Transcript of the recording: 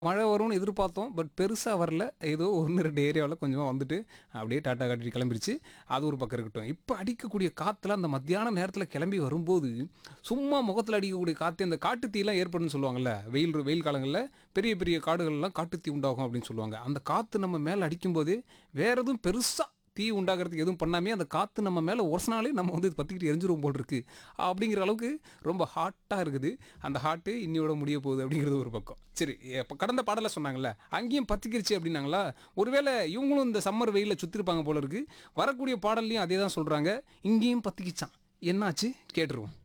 மழை வரும்னு எதிர்பார்த்தோம் பட் பெருசாக வரல ஏதோ ஒன்று ரெண்டு ஏரியாவில் கொஞ்சமாக வந்துட்டு அப்படியே டாட்டா காட்டி கிளம்பிருச்சு அது ஒரு பக்கம் இருக்கட்டும் இப்போ அடிக்கக்கூடிய காற்றுல அந்த மத்தியான நேரத்தில் கிளம்பி வரும்போது சும்மா முகத்தில் அடிக்கக்கூடிய காற்று அந்த காட்டுத்தீலாம் ஏற்படும்னு சொல்லுவாங்கல்ல வெயில் வெயில் காலங்களில் பெரிய பெரிய காடுகள்லாம் காட்டுத்தீ உண்டாகும் அப்படின்னு சொல்லுவாங்க அந்த காற்று நம்ம மேலே அடிக்கும்போது வேற எதுவும் பெருசாக தீ உண்டாகிறதுக்கு எதுவும் பண்ணாமே அந்த காற்று நம்ம மேலே ஒரசினாலே நம்ம வந்து பற்றிக்கிட்டு எரிஞ்சிரும் போல் இருக்கு அப்படிங்கிற அளவுக்கு ரொம்ப ஹாட்டாக இருக்குது அந்த ஹாட்டு இன்னியோட முடிய போகுது அப்படிங்கிறது ஒரு பக்கம் சரி இப்போ கடந்த பாடலை சொன்னாங்கல்ல அங்கேயும் பற்றிக்கிருச்சு அப்படின்னாங்களா ஒருவேளை இவங்களும் இந்த சம்மர் வெயிலில் சுற்றிருப்பாங்க போல இருக்கு வரக்கூடிய பாடல்லையும் அதே தான் சொல்கிறாங்க இங்கேயும் பற்றிக்கிச்சான் என்னாச்சு கேட்டுருவோம்